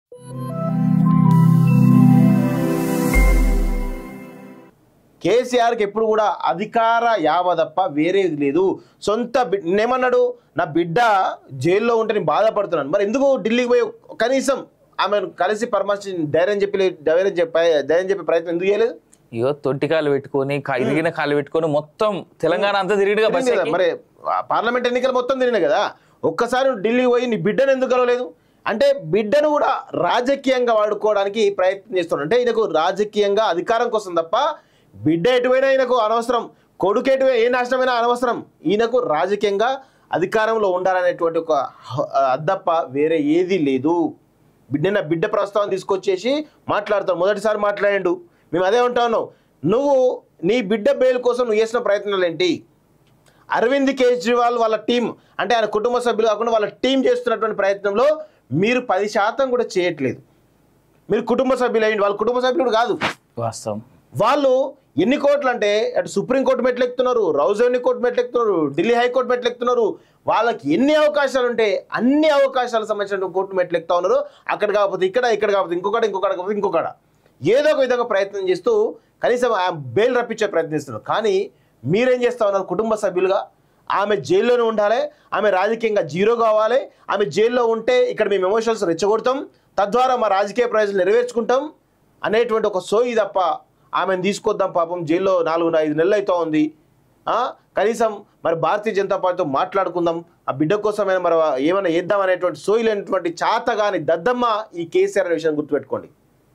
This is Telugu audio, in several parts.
కేసీఆర్కి ఎప్పుడు కూడా అధికార యావ తప్ప వేరేది లేదు సొంత బి- నేమన్నాడు నా బిడ్డ జైల్లో ఉంటే నేను బాధపడుతున్నాను మరి ఎందుకు ఢిల్లీకి పోయి కనీసం ఆమెను కలిసి పరామర్శించి ధైర్యం చెప్పి ధైర్యం చెప్పే ధైర్యం చెప్పే ప్రయత్నం ఎందుకు చేయలేదు ఇగో తొట్టి కాలు పెట్టుకొని కా- ఇరిగిన కాలు పెట్టుకొని మొత్తం తెలంగాణ అంతా తిరిగిగా బస్ తిరిగింది కదా, మరి ఆ పార్లమెంట్ ఎన్నికలు మొత్తం తిరిగినాయి కదా ఒక్కసారి నువ్వు ఢిల్లీకి పోయి నీ బిడ్డను ఎందుకు కలవలేదు అంటే బిడ్డను కూడా రాజకీయంగా వాడుకోవడానికి ప్రయత్నం చేస్తున్నాడు అంటే ఈయనకు రాజకీయంగా అధికారం కోసం తప్ప బిడ్డ ఎటువైనా ఈయనకు అనవసరం కొడుకు ఎటువైనా ఏ నాశనమైనా అనవసరం ఈయనకు రాజకీయంగా అధికారంలో ఉండాలనేటువంటి ఒక హ- అద్దప్ప వేరే ఏదీ లేదు బిడ్డ బిడ్డ ప్రస్తావన తీసుకొచ్చేసి మాట్లాడతాను మొదటిసారి మాట్లాడిండు మేము అదే ఉంటాను నువ్వు నీ బిడ్డ బెయిల్ కోసం నువ్వు చేసిన ప్రయత్నాలు ఏంటి అరవింద్ కేజ్రీవాల్ వాళ్ళ టీం అంటే ఆయన కుటుంబ సభ్యులు కాకుండా వాళ్ళ టీం చేస్తున్నటువంటి ప్రయత్నంలో మీరు పది శాతం కూడా చేయట్లేదు మీరు కుటుంబ సభ్యులు అయ్యండి వాళ్ళ కుటుంబ సభ్యులు కాదు వాస్తవం వాళ్ళు ఎన్ని కోట్లు అంటే అటు సుప్రీంకోర్టు మెట్లు ఎక్కుతున్నారు రౌజవెన్యూ కోర్టు మెట్లు ఎక్కుతున్నారు ఢిల్లీ హైకోర్టు మెట్లు ఎక్కుతున్నారు వాళ్ళకి ఎన్ని అవకాశాలు ఉంటే అన్ని అవకాశాలకు సంబంధించిన కోర్టు మెట్లు ఎక్కుతా ఉన్నారు అక్కడ కాకపోతే ఇక్కడ ఇక్కడ కాకపోతే ఇంకొకటి ఇంకొకటి కాకపోతే ఇంకొకట ఏదో ఒక విధంగా ప్రయత్నం చేస్తూ కనీసం ఆ బెయిల్ రప్పించే ప్రయత్నిస్తున్నారు కానీ మీరేం చేస్తా ఉన్నారు కుటుంబ సభ్యులుగా ఆమె జైల్లోనే ఉండాలి ఆమె రాజకీయంగా జీరో కావాలి ఆమె జైల్లో ఉంటే ఇక్కడ మేము ఎమోషన్స్ రెచ్చగొడతాం తద్వారా మా రాజకీయ ప్రయోజనాలు నెరవేర్చుకుంటాం అనేటువంటి ఒక సోయి తప్ప ఆమెను తీసుకొద్దాం పాపం జైల్లో నాలుగు ఐదు నెలలు అవుతా ఉంది ఆ, కనీసం మరి భారతీయ జనతా పార్టీతో మాట్లాడుకుందాం ఆ బిడ్డ కోసమైనా మరి ఏమైనా చేద్దాం అనేటువంటి సోయి లేనటువంటి చాతగాని దద్దమ్మ ఈ కేసీఆర్ అనే విషయం గుర్తుపెట్టుకోండి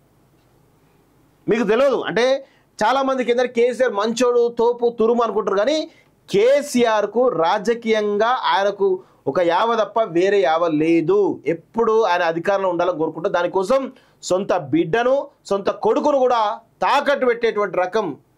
మీకు తెలియదు అంటే చాలా మందికి ఏంటంటే కేసీఆర్ మంచోడు తోపు తురుము అనుకుంటారు కానీ కేసీఆర్కు రాజకీయంగా ఆయనకు ఒక యావ తప్ప వేరే యావ లేదు ఎప్పుడు ఆయన అధికారంలో ఉండాలని కోరుకుంటూ దానికోసం సొంత బిడ్డను సొంత కొడుకును కూడా తాకట్టు పెట్టేటువంటి రకం